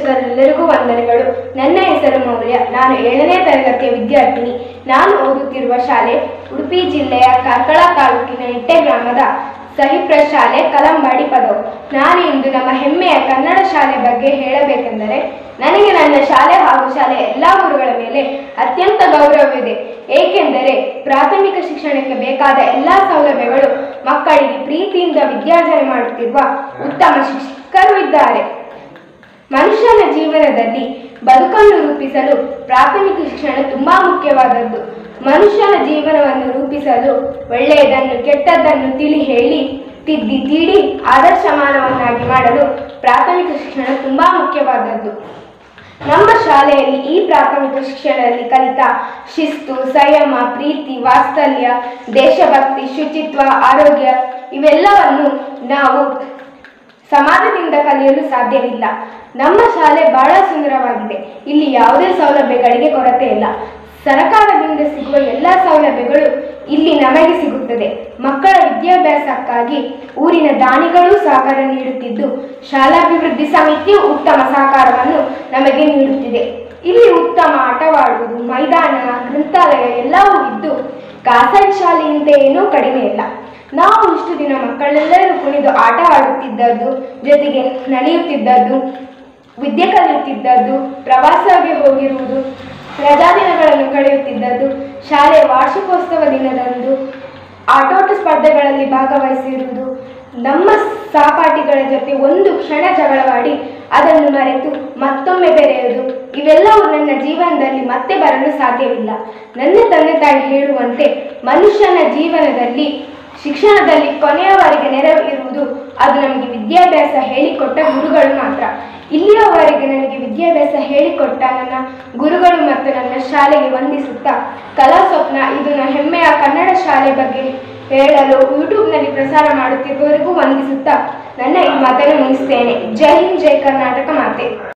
ಶಿಕ್ಷಕರೆಲ್ಲರಿಗೂ ವಂದನೆಗಳು ನನ್ನ ಹೆಸರು ಮೌಲ್ಯ ನಾನು ಏಳನೇ ತರಗತಿಯ ವಿದ್ಯಾರ್ಥಿನಿ ನಾನು ಓದುತ್ತಿರುವ ಶಾಲೆ ಉಡುಪಿ ಜಿಲ್ಲೆಯ ಕಾರ್ಕಳ ತಾಲೂಕಿನ ಇಟ್ಟೆ ಗ್ರಾಮದ ಸಹಿಪ್ರ ಶಾಲೆ ಕಲಂಬಾಡಿ ಪದವು ನಾನು ಇಂದು ನಮ್ಮ ಹೆಮ್ಮೆಯ ಕನ್ನಡ ಶಾಲೆ ಬಗ್ಗೆ ಹೇಳಬೇಕೆಂದರೆ ನನಗೆ ನನ್ನ ಶಾಲೆ ಹಾಗೂ ಶಾಲೆಯ ಎಲ್ಲ ಗುರುಗಳ ಮೇಲೆ ಅತ್ಯಂತ ಗೌರವವಿದೆ ಏಕೆಂದರೆ ಪ್ರಾಥಮಿಕ ಶಿಕ್ಷಣಕ್ಕೆ ಬೇಕಾದ ಎಲ್ಲ ಸೌಲಭ್ಯಗಳು ಮಕ್ಕಳಿಗೆ ಪ್ರೀತಿಯಿಂದ ವಿದ್ಯಾರ್ಜನೆ ಮಾಡುತ್ತಿರುವ ಉತ್ತಮ ಶಿಕ್ಷಕರು ಇದ್ದಾರೆ ಮನುಷ್ಯನ ಜೀವನದಲ್ಲಿ ಬದುಕನ್ನು ರೂಪಿಸಲು ಪ್ರಾಥಮಿಕ ಶಿಕ್ಷಣ ತುಂಬಾ ಮುಖ್ಯವಾದದ್ದು ಮನುಷ್ಯನ ಜೀವನವನ್ನು ರೂಪಿಸಲು ಒಳ್ಳೆಯದನ್ನು ಕೆಟ್ಟದ್ದನ್ನು ತಿಳಿ ಹೇಳಿ ತಿದ್ದಿ ತೀಡಿ ಆದರ್ಶಮಾನವನ್ನಾಗಿ ಮಾಡಲು ಪ್ರಾಥಮಿಕ ಶಿಕ್ಷಣ ತುಂಬಾ ಮುಖ್ಯವಾದದ್ದು ನಮ್ಮ ಶಾಲೆಯಲ್ಲಿ ಈ ಪ್ರಾಥಮಿಕ ಶಿಕ್ಷಣದಲ್ಲಿ ಕಲಿತ ಶಿಸ್ತು ಸಂಯಮ ಪ್ರೀತಿ ವಾತ್ಸಲ್ಯ ದೇಶಭಕ್ತಿ ಶುಚಿತ್ವ ಆರೋಗ್ಯ ಇವೆಲ್ಲವನ್ನು ನಾವು ಸಮಾಜದಿಂದ ಕಲಿಯಲು ಸಾಧ್ಯವಿಲ್ಲ ನಮ್ಮ ಶಾಲೆ ಬಹಳ ಸುಂದರವಾಗಿದೆ ಇಲ್ಲಿ ಯಾವುದೇ ಸೌಲಭ್ಯಗಳಿಗೆ ಕೊರತೆ ಇಲ್ಲ ಸರ್ಕಾರದಿಂದ ಸಿಗುವ ಎಲ್ಲ ಸೌಲಭ್ಯಗಳು ಇಲ್ಲಿ ನಮಗೆ ಸಿಗುತ್ತದೆ ಮಕ್ಕಳ ವಿದ್ಯಾಭ್ಯಾಸಕ್ಕಾಗಿ ಊರಿನ ದಾನಿಗಳು ಸಹಕಾರ ನೀಡುತ್ತಿದ್ದು ಶಾಲಾಭಿವೃದ್ಧಿ ಸಮಿತಿಯು ಉತ್ತಮ ಸಹಕಾರವನ್ನು ನಮಗೆ ನೀಡುತ್ತಿದೆ ಇಲ್ಲಿ ಉತ್ತಮ ಆಟವಾಡುವುದು ಮೈದಾನ ಗ್ರಂಥಾಲಯ ಎಲ್ಲವೂ ಇದ್ದು ಖಾಸಗಿ ಶಾಲೆಯಿಂದ ಏನೂ ಕಡಿಮೆ ಇಲ್ಲ ನಾವು ಇಷ್ಟು ದಿನ ಮಕ್ಕಳೆಲ್ಲರೂ ಕುಣಿದು ಆಟ ಆಡುತ್ತಿದ್ದದ್ದು ಜೊತೆಗೆ ನಲಿಯುತ್ತಿದ್ದದ್ದು ವಿದ್ಯೆ ಕಲಿಯುತ್ತಿದ್ದದ್ದು ಪ್ರವಾಸಕ್ಕೆ ಹೋಗಿರುವುದು ರಜಾ ದಿನಗಳನ್ನು ಕಳೆಯುತ್ತಿದ್ದದ್ದು ಶಾಲೆಯ ವಾರ್ಷಿಕೋತ್ಸವ ದಿನದಂದು ಆಟೋಟ ಸ್ಪರ್ಧೆಗಳಲ್ಲಿ ಭಾಗವಹಿಸಿರುವುದು ನಮ್ಮ ಸಹಪಾಠಿಗಳ ಜೊತೆ ಒಂದು ಕ್ಷಣ ಜಗಳವಾಡಿ ಅದನ್ನು ಮರೆತು ಮತ್ತೊಮ್ಮೆ ಬೆರೆಯುವುದು ಇವೆಲ್ಲವೂ ನನ್ನ ಜೀವನದಲ್ಲಿ ಮತ್ತೆ ಬರಲು ಸಾಧ್ಯವಿಲ್ಲ ನನ್ನ ತಂದೆ ತಾಯಿ ಹೇಳುವಂತೆ ಮನುಷ್ಯನ ಜೀವನದಲ್ಲಿ ಶಿಕ್ಷಣದಲ್ಲಿ ಕೊನೆಯವರೆಗೆ ನೆರವು ಇರುವುದು ಅದು ನಮಗೆ ವಿದ್ಯಾಭ್ಯಾಸ ಹೇಳಿಕೊಟ್ಟ ಗುರುಗಳು ಮಾತ್ರ ಇಲ್ಲಿಯವರೆಗೆ ನನಗೆ ವಿದ್ಯಾಭ್ಯಾಸ ಹೇಳಿಕೊಟ್ಟ ನನ್ನ ಗುರುಗಳು ಮತ್ತು ನನ್ನ ಶಾಲೆಗೆ ವಂದಿಸುತ್ತಾ ಕಲಾ ಸ್ವಪ್ನ ಇದು ನನ್ನ ಹೆಮ್ಮೆಯ ಕನ್ನಡ ಶಾಲೆ ಬಗ್ಗೆ ಹೇಳಲು ಯೂಟ್ಯೂಬ್ನಲ್ಲಿ ಪ್ರಸಾರ ಮಾಡುತ್ತಿರುವವರಿಗೂ ವಂದಿಸುತ್ತಾ ನನ್ನ ಈ ಮಾತನ್ನು ಮುಗಿಸ್ತೇನೆ ಜೈ ಹಿಂದ್ ಜೈ ಕರ್ನಾಟಕ ಮಾತೆ